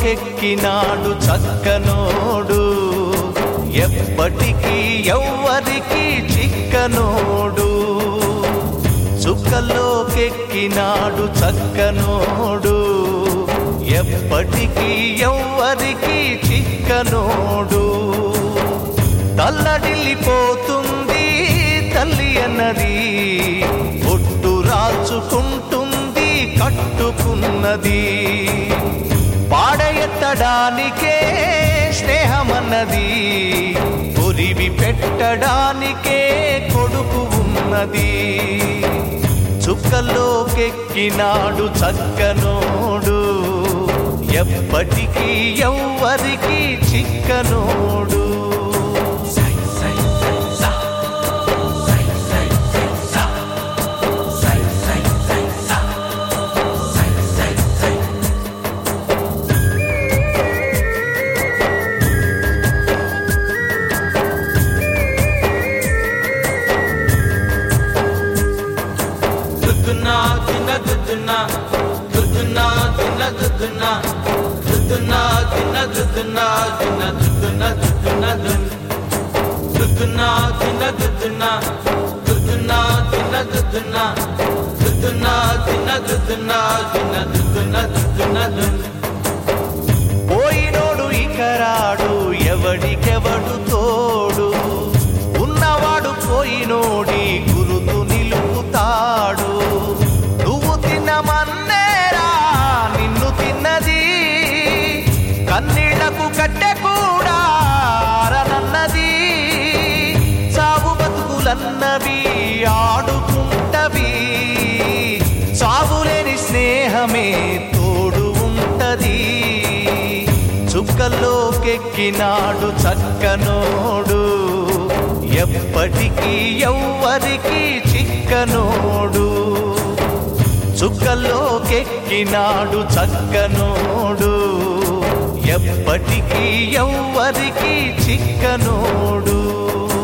చుక్కల్లోకెక్కినాడు చక్కనోడు ఎప్పటికీ ఎవ్వరికి చిక్కనోడు చుక్కల్లోకెక్కినాడు చక్కనోడు ఎప్పటికీ ఎవ్వరికి చిక్కనోడు తల్లడిల్లిపోతుంది తల్లి అన్నది ఒట్టు రాచుకుంటుంది కట్టుకున్నది పాడెత్తడానికే స్నేహమన్నది ఉరివి పెట్టడానికే కొడుకు ఉన్నది చుక్కల్లోకెక్కినాడు చక్కనోడు ఎప్పటికీ ఎవ్వరికి చిక్కనోడు దుద్దునా తిన్న దుద్దునా దుద్దునా తిన్న దుద్దునా దుద్దునా తిన్న దుద్దునా తిన్న దుద్దునా దుద్దునా దున్ దుద్దునా తిన్న దుద్దునా దుద్దునా తిన్న దుద్దునా దుద్దునా తిన్న దుద్దునా తిన్న దుద్దునా దుద్దునా దున్ పోయినోడు ఇకరాడు ఎవడికెవడు తోడు ఉన్నవాడు పోయినోడి గురుతు నిలుపుతాడు నువ్వు తిన్నమన్నేరా నిన్ను తిన్నది కన్నీళ్లకు కట్టె కూడా ఆరనన్నది సాగు బతుకులన్నవి ఆడుకుంటవి సాగులేని స్నేహమే తోడు ఉంటది చుక్కల్లోకెక్కినాడు చక్కనోడు ఎప్పటికీ ఎవ్వరికి చిక్కనోడు చుక్కల్లోకెక్కినాడు చక్కనోడు ఎప్పటికీ ఎవ్వరికి చిక్కనోడు